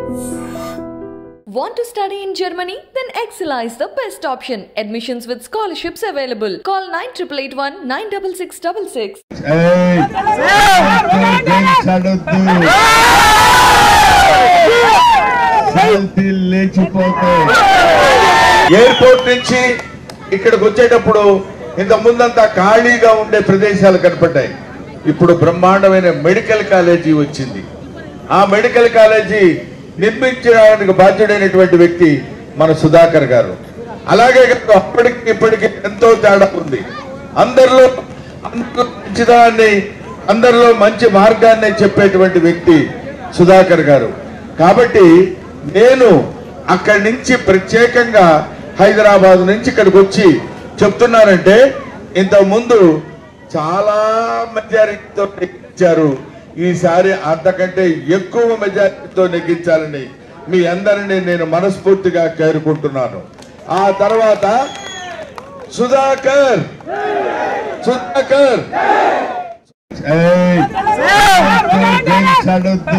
Want to study in Germany? Then Excella is the best option. Admissions with scholarships available. Call 9881 96666. ఏయ్! Drinks అడొద్దు శాంతి లేచిపోతాయి airport నుంచి ఇక్కడికి వచ్చేటప్పుడు ఇంత ముందంతా ఖాళీగా ఉండే ప్రదేశాలు కనపడ్డాయి ఇప్పుడు బ్రహ్మాండమైన మెడికల్ కాలేజీ వచ్చింది ఆ మెడికల్ కాలేజీ నిర్మించడానికి బాధ్యుడైనటువంటి వ్యక్తి మన సుధాకర్ గారు అలాగే అప్పటికి ఇప్పటికి ఎంతో తేడా ఉంది అందరిలో అందరిలో మంచిదాన్ని అందరిలో మంచి మార్గాన్ని చెప్పేటువంటి వ్యక్తి సుధాకర్ గారు కాబట్టి నేను అక్కడి నుంచి ప్రత్యేకంగా హైదరాబాద్ నుంచి ఇక్కడికి వచ్చి చెప్తున్నానంటే ఇంత ముందు చాలా మెజారిటీతో నెగ్గించారు ఈసారి అంతకంటే ఎక్కువ మెజారిటీతో నెగ్గించాలని మీ అందరినీ నేను మనస్ఫూర్తిగా కోరుకుంటున్నాను ఆ తర్వాత సుధాకర్ సుధాకర్ ఏయ్! డ్రింక్స్ అడొద్దు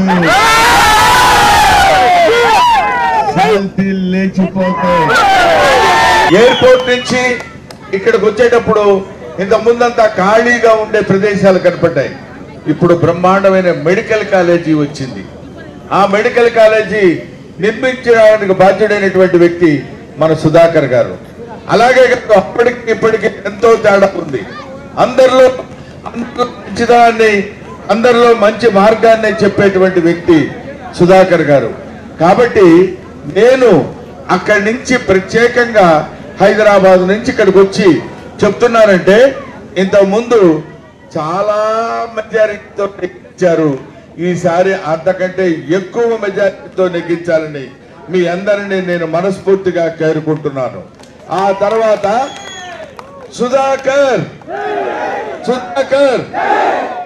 శాంతి లేచిపోతాయి ఎయిర్పోర్ట్ నుంచి ఇక్కడికి వచ్చేటప్పుడు ఇంత ముందంతా ఖాళీగా ఉండే ప్రదేశాలు కనపడ్డాయి ఇప్పుడు బ్రహ్మాండమైన మెడికల్ కాలేజీ వచ్చింది ఆ మెడికల్ కాలేజీ నిర్మించడానికి బాధ్యుడైనటువంటి వ్యక్తి మన సుధాకర్ గారు అలాగే అప్పటికి ఇప్పటికి ఎంతో తేడా ఉంది అందరిలో అందరిలో మంచిదాన్ని అందరిలో మంచి మార్గాన్ని చెప్పేటువంటి వ్యక్తి సుధాకర్ గారు కాబట్టి నేను అక్కడి నుంచి ప్రత్యేకంగా హైదరాబాద్ నుంచి ఇక్కడికి వచ్చి చెప్తున్నానంటే ఇంత ముందు చాలా మెజారిటీతో నెగ్గించారు ఈసారి అంతకంటే ఎక్కువ మెజారిటీతో నెగ్గించాలని మీ అందరినీ నేను మనస్ఫూర్తిగా కోరుకుంటున్నాను ఆ తర్వాత సుధాకర్ సుధాకర్